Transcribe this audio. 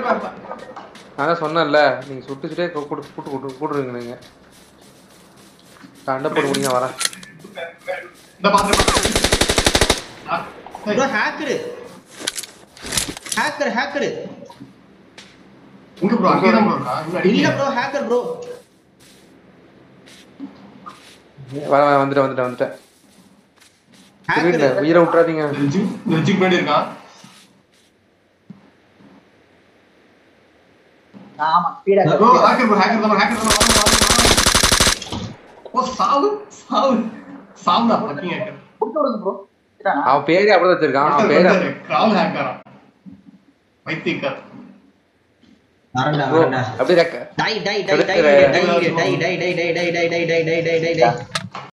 நான் தான் சொன்னேன்ல நீங்க சுட்டு சுட்டே கூட்டு கூட்டு கூட்டு கூட்டுருங்க நீங்க சண்டை போட்டு முடிங்க வரேன் இந்த பாத்துட்டு ப்ரோ ஹேக்கரு ஹேக்கர் ஹேக்கர் இங்க ப்ரோ அங்கே தான் ப்ரோ இருக்கா இன்னும் இல்ல அடிக்கலையா? ப்ரோ ஹேக்கர் ப்ரோ வர வர வந்துட்டேன் வந்துட்டேன் வந்துட்டேன் வீட்டுல ஹேக்கர் உயிரை விட்டுறாதீங்க லெஜிக் லெஜிக் முன்னாடி இருக்கான் ஆமா ஸ்பீடா ப்ரோ ஹேக்கர் ப்ரோ ஹேக்கர் தான் ஹேக்கர் தான் வாங்க, வாங்க, வாங்க. ஓ சாவு சாவு சாவுடா ஃபக்கிங் ஹேக்கர் கொடுத்து விடுங்க ப்ரோ அவன் பேரே அப்படிதான் வச்சிருக்கான் அவன் பேரு கிரால் ஹேக்கரா வைத்தியக்கார் வரண்டா bro, வரண்டா அப்படியே ரெக்க- டை டை டை டை டை டை டை டை டை டை டை டை டை டை டை டை டை